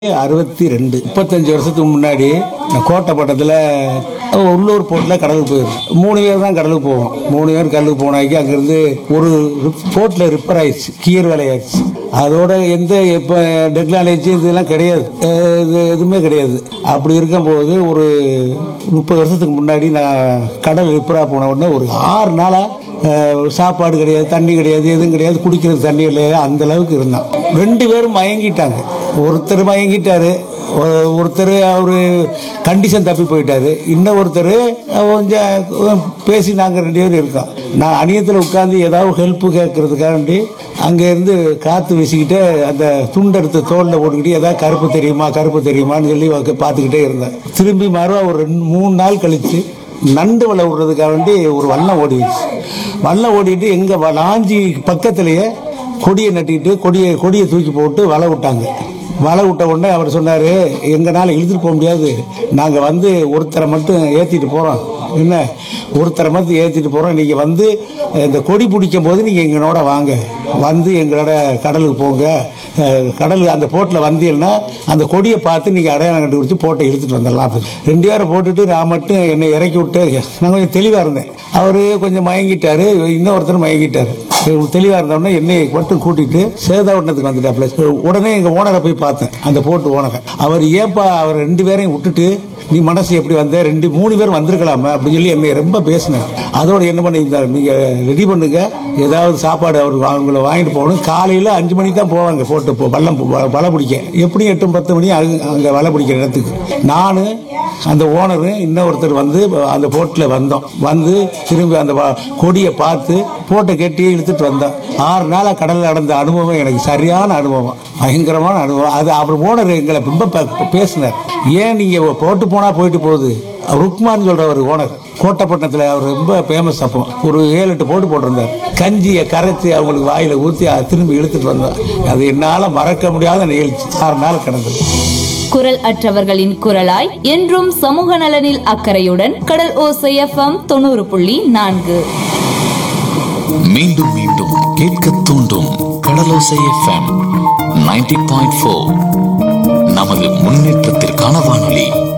அறுபத்தி ரெண்டு முப்பத்தஞ்சு வருஷத்துக்கு முன்னாடி நான் கோட்டைப்பட்டத்தில் உள்ளூர் போட்டில் கடலுக்கு போயிடும் மூணு பேர் தான் கடலுக்கு போவோம் மூணு பேர் கடலுக்கு போனாக்கி அங்கேருந்து ஒரு போட்டில் ரிப்பேர் ஆயிடுச்சு கீர் வேலையாச்சு அதோட எந்த இப்போ டெக்னாலஜி இதெல்லாம் கிடையாது அஹ் இது எதுவுமே கிடையாது அப்படி இருக்கும்போது ஒரு முப்பது வருஷத்துக்கு முன்னாடி நான் கடல் ரிப்பேராக போன உடனே ஒரு ஆறு நாளாக அஹ் சாப்பாடு கிடையாது தண்ணி கிடையாது எதுவும் கிடையாது குடிக்கிறது தண்ணி இல்லையா அந்த அளவுக்கு இருந்தான் ரெண்டு பேரும் மயங்கிட்டாங்க ஒருத்தர் மயங்கிட்டாரு ஒ- ஒருத்தர் அவரு கண்டிஷன் தப்பி போயிட்டாரு இன்னும் ஒருத்தர் கொஞ்சம் பேசி நாங்கள் ரெண்டு பேரும் இருக்கோம் நான் அணியத்தில் உட்காந்து ஏதாவது ஹெல்ப் கேட்கறதுக்காண்டி அங்கேருந்து காற்று வீசிக்கிட்டு அந்த துண்டெடுத்து தோலில் போட்டுக்கிட்டு ஏதாவது கருப்பு தெரியுமா கருப்பு தெரியுமான்னு சொல்லி உக்க- பார்த்துக்கிட்டே இருந்தேன் திரும்பி மறுவா ஒரு ரெண்டு மூணு நாள் கழிச்சு நண்டு வலை விடுறதுக்காக வேண்டி ஒரு வல்லம் ஓடிடுச்சு வல்லம் ஓடிட்டு எங்க வ- லாஞ்சி பக்கத்திலேயே கொடியை நட்டிட்டு கொடியை கொடியை தூக்கி போட்டு வலை விட்டாங்க வலை விட்ட உடனே அவர் சொன்னார் எங்களால் இழுத்துட்டு போக முடியாது நாங்கள் வந்து ஒருத்தரை மட்டும் ஏற்றிட்டு போகிறோம் என்ன ஒருத்தரை மட்டும் ஏற்றிட்டு போகிறோம் நீங்கள் வந்து இந்த கொடி பிடிக்கும் போது நீங்கள் எங்களோட வாங்க வந்து எங்களோட கடலுக்கு போங்க அஹ், கடல் அந்த போட்டில் வந்தீங்கன்னா அந்த கொடியை பார்த்து நீங்கள் அடையாளம் கண்டுபிடிச்சி போட்டை இழுத்துட்டு வந்துடலாம் ரெண்டு பேரும் போட்டுட்டு நான் மட்டும் என்னை இறக்கி விட்டு நான் கொஞ்சம் தெளிவாக இருந்தேன் அவர் கொஞ்சம் மயங்கிட்டாரு இன்னொருத்தர் மயங்கிட்டாரு தெளிவாக இருந்தோடனே என்னை மட்டும் கூட்டிட்டு சேதாவட்டத்துக்கு வந்துட்டாப்ல உடனே எங்கள் ஓனரை போய் பார்த்தேன் அந்த போட்டு ஓனரை அவர் ஏப்பா அவர் ரெண்டு பேரையும் விட்டுட்டு நீ மனசு எப்படி வந்த ரெண்டு மூணு பேர் வந்திருக்கலாமே அப்படின்னு சொல்லி என்னை ரொம்ப பேசினேன் அதோட என்ன பண்ணியிருந்தார் நீங்க ரெடி பண்ணுங்க ஏதாவது சாப்பாடு அவர் அவங்கள வாங்கிட்டு போகணும் காலையில் அஞ்சு மணிக்கு தான் போவாங்க போட்டு போ வல்லம் வ- வலை பிடிக்க எப்படியும் எட்டு பத்து மணி அங்க- அங்க வலை பிடிக்கிற இடத்துக்கு நான் அந்த ஓனரு இன்னொருத்தர் வந்து அந்த போட்டில் வந்தோம் வந்து திரும்பி அந்த வ- கொடியை பார்த்து போட்டை கட்டி இழுத்துட்டு வந்தோம் ஆறு நாளாக கடலில் நடந்த அனுபவம் எனக்கு சரியான அனுபவம் பயங்கரமான அனுபவம் அது அவர் ஓனர் எங்களை ரொம்ப பே- பேசினார் ஏன் நீங்கள் போட்டு போனால் போயிட்டு போகுது ருக்மான் சொல்ற ஒரு ஓனர் கோட்டப்பட்டினத்தில் அவர் ரொம்ப ஃபேமஸ் அப்போ ஒரு ஏழு எட்டு போட்டு போட்டிருந்தார் கஞ்சியை கரைச்சி அவங்களுக்கு வாயில ஊற்றி அதை திரும்பி இழுத்துட்டு வந்தார் அது என்னால் மறக்க முடியாத நிகழ்ச்சி ஆறு நாள் கிடந்தது குரல் அற்றவர்களின் குரலாய் என்றும் சமூக நலனில் அக்கறையுடன் கடல் ஓசை எஃப்எம் தொண்ணூறு புள்ளி நான்கு மீண்டும் மீண்டும் கேட்க தூண்டும் Kadalosai FM ninety point four நமது முன்னேற்றத்திற்கான வானொலி